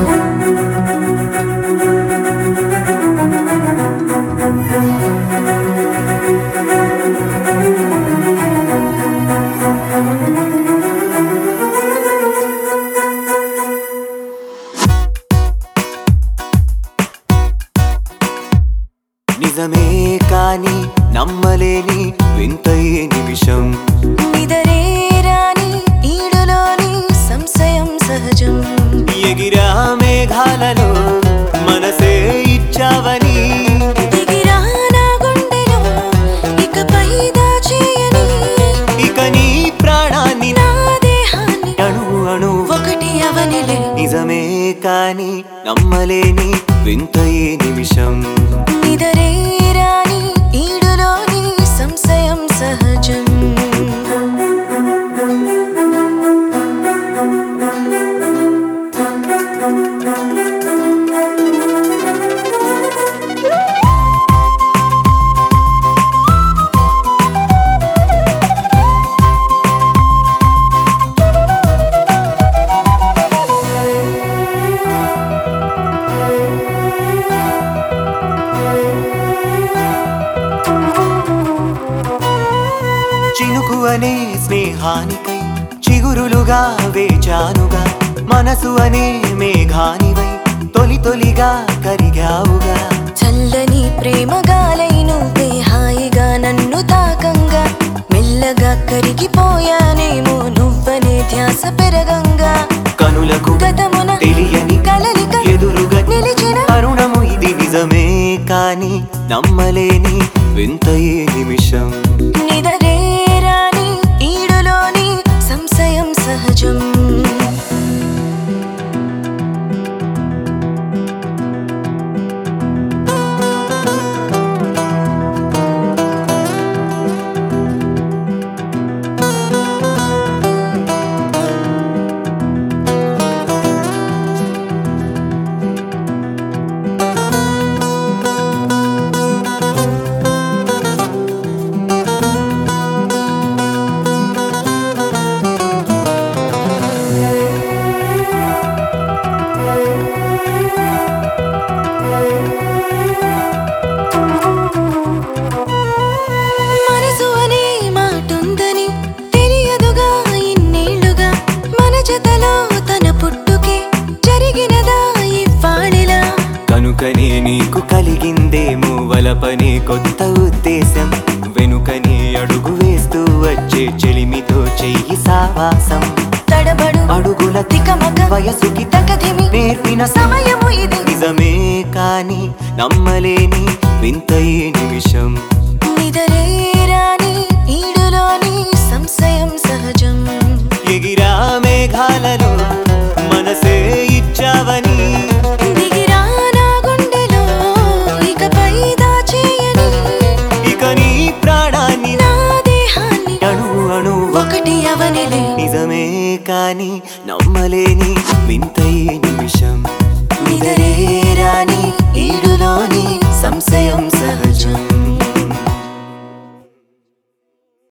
నిజమే కాని నమ్మలేని వింతయే నిమిషం నిదరే రాని ఈడులోని సంశయం సహజం ఎగిరా మేఘాలలో మనసే ఇచ్చావని దిగిరా నా గుండెలో ఇకపై దాచేయని ఇక నీ ప్రాణాన్ని నా దేహాన్ని అణు అణు ఒకటి అవనిలే నిజమే కాని నమ్మలేని వింతయే నిమిషం నిదరే రాని ఈడులోని సంశయం సహజం చినుకు అనే స్నేహానికై చిగురులుగా వేచానుగా మనసు అనే మేఘానివై తొలి తొలిగా కరిగావుగా చల్లని ప్రేమ గాలై నువ్వే హాయిగా నన్ను తాకంగా మెల్లగా కరిగిపోయానేమో నువ్వనే ధ్యాస పెరగంగా కనులకు గతమున తెలియని కలలిక ఎదురుగా నిలిచిన తరుణము ఇది నిజమే కాని నమ్మలేని వింతయే నిమిషం నిదరే రాని ఈడులోని సంశయం సహజం మనసు అనే మాటుందని తెలియదుగా ఇన్నేళ్లుగా మన జతలో తన పుట్టుకే జరిగినదా ఇవ్వాళిలా కనుకనే నీకు కలిగిందేమో వలపనే కొత్త ఉద్దేశం వెనుకనే అడుగు వేస్తూ వచ్చే చెలిమితో చెయ్యి సావాసం తడబడు అడుగుల తికమక వయసుకి తకధిమి నేర్పిన సమయము ఇది నిజమే కాని నమ్మలేని వింతయే నిమిషం నిదరే రాని ఈడులోని సంశయం సహజం ఎగిరా మేఘాలలో మనసే ఇచ్చావని దిగిరా నా గుండెలో ఇకపై దాచేయని ఇక నీ ప్రాణాన్ని నా దేహాన్ని అణు అణు ఒకటి అవనిలే నిజమే కాని నమ్మలేని వింతయే నిమిషం నిదరే రాని ఈడులోని సంశయం సహ